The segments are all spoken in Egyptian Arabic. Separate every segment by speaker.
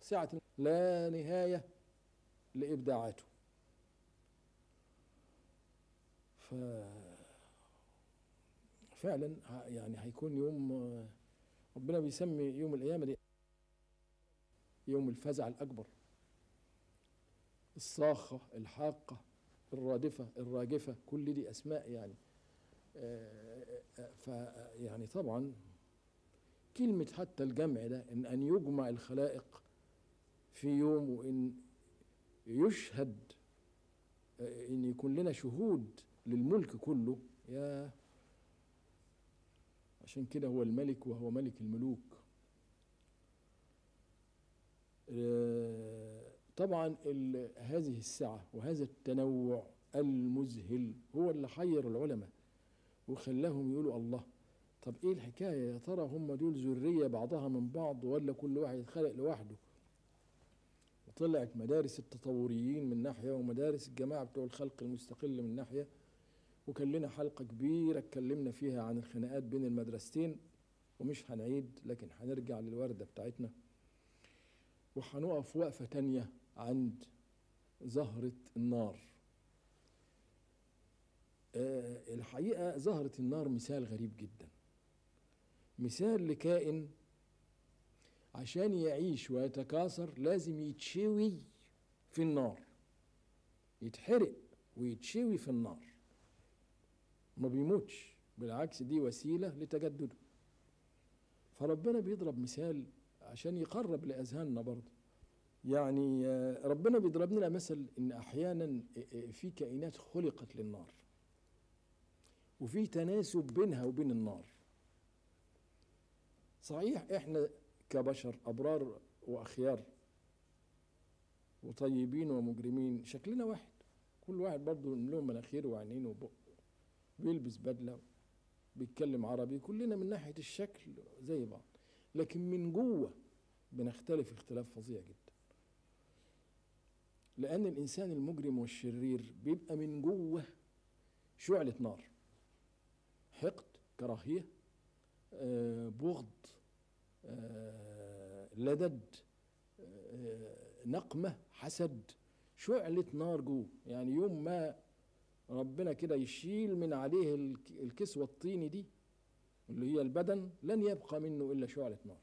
Speaker 1: سعة لا نهاية لإبداعاته ف فعلا ه- يعني هيكون يوم آه، ربنا بيسمي يوم القيامة دي يوم الفزع الأكبر الصاخة الحاقة الرادفة الراجفة كل دي أسماء يعني آه، آه، ف يعني طبعا كلمة حتى الجمع ده إن أن يجمع الخلائق في يوم وإن يشهد آه، إن يكون لنا شهود للملك كله يا عشان كده هو الملك وهو ملك الملوك آه، طبعا ال- هذه السعة وهذا التنوع المذهل هو اللي حير العلماء وخلاهم يقولوا الله طب ايه الحكاية يا ترى هم دول ذرية بعضها من بعض ولا كل واحد اتخلق لوحده وطلعت مدارس التطوريين من ناحية ومدارس الجماعة بتوع الخلق المستقل من ناحية وكان لنا حلقة كبيرة اتكلمنا فيها عن الخناقات بين المدرستين ومش هنعيد لكن هنرجع للوردة بتاعتنا وهنقف وقفة تانية عند زهرة النار آه، الحقيقة زهرة النار مثال غريب جدا مثال لكائن عشان يعيش ويتكاثر لازم يتشوي في النار يتحرق ويتشوي في النار ما بيموتش بالعكس دي وسيلة لتجدده فربنا بيضرب مثال عشان يقرب لأذهاننا برضه يعني آه، ربنا بيضرب لنا مثل إن أحيانا آه، آه، في كائنات خلقت للنار وفي تناسب بينها وبين النار صحيح احنا كبشر ابرار واخيار وطيبين ومجرمين شكلنا واحد كل واحد برضه له مناخير وعينين وبق بيلبس بدله بيتكلم عربي كلنا من ناحيه الشكل زي بعض لكن من جوه بنختلف اختلاف فظيع جدا لان الانسان المجرم والشرير بيبقى من جوه شعله نار حقد كراهيه آه، بغض آه، لدد آه، نقمه حسد شعله نار جوه يعني يوم ما ربنا كده يشيل من عليه الك- الكسوه الطيني دي اللي هي البدن لن يبقى منه الا شعله نار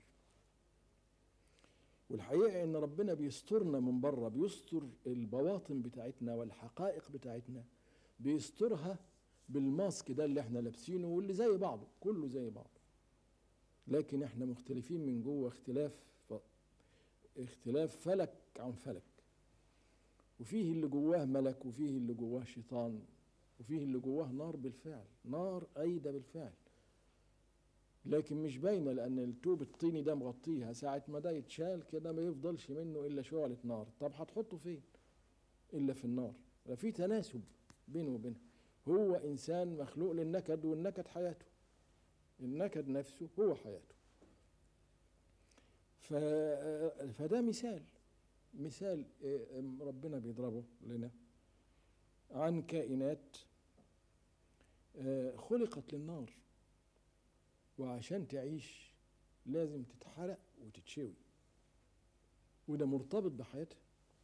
Speaker 1: والحقيقه ان ربنا بيسترنا من بره بيستر البواطن بتاعتنا والحقائق بتاعتنا بيسترها بالماسك ده اللي احنا لابسينه واللي زي بعضه كله زي بعضه لكن احنا مختلفين من جوه اختلاف ف... اختلاف فلك عن فلك وفيه اللي جواه ملك وفيه اللي جواه شيطان وفيه اللي جواه نار بالفعل نار أيدة بالفعل لكن مش باينة لأن التوب الطيني ده مغطيها ساعة ما ده يتشال كده ما يفضلش منه إلا شعلة نار طب هتحطه فين إلا في النار ففي تناسب بينه وبينها هو إنسان مخلوق للنكد والنكد حياته النكد نفسه هو حياته ف... فده مثال مثال آه، ربنا بيضربه لنا عن كائنات آه، خلقت للنار وعشان تعيش لازم تتحرق وتتشوي وده مرتبط بحياتها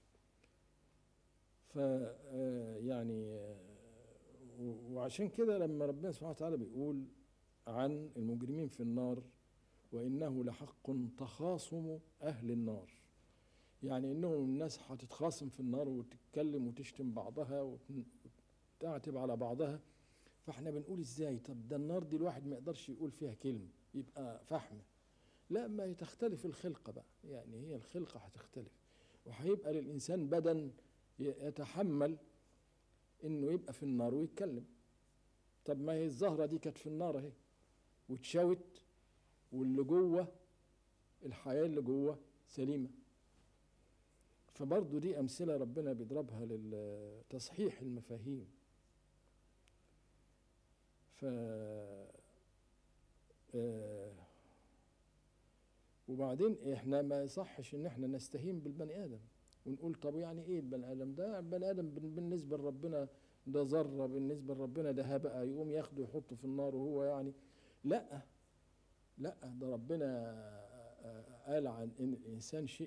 Speaker 1: ف آه، يعني آه، و- وعشان كده لما ربنا سبحانه وتعالى بيقول عن المجرمين في النار وإنه لحق تخاصم أهل النار يعني إنهم الناس هتتخاصم في النار وتتكلم وتشتم بعضها وتعتب على بعضها فاحنا بنقول ازاي طب ده النار دي الواحد ما يقدرش يقول فيها كلمة يبقى فحمة لا ما تختلف الخلقة بقى يعني هي الخلقة هتختلف وهيبقى للإنسان بدن ي- يتحمل إنه يبقى في النار ويتكلم طب ما هي الزهرة دي كانت في النار اهي واتشوت واللي جوه الحياة اللي جوه سليمة فبرضه دي أمثلة ربنا بيضربها لتصحيح المفاهيم ف آه، وبعدين احنا ما يصحش ان احنا نستهين بالبني ادم ونقول طب يعني ايه البني ادم ده البني ادم بن- بالنسبه لربنا ده ذره بالنسبه لربنا ده هبقى يقوم ياخده يحطه في النار وهو يعني لا لا ده ربنا آه، قال عن ان الانسان شيء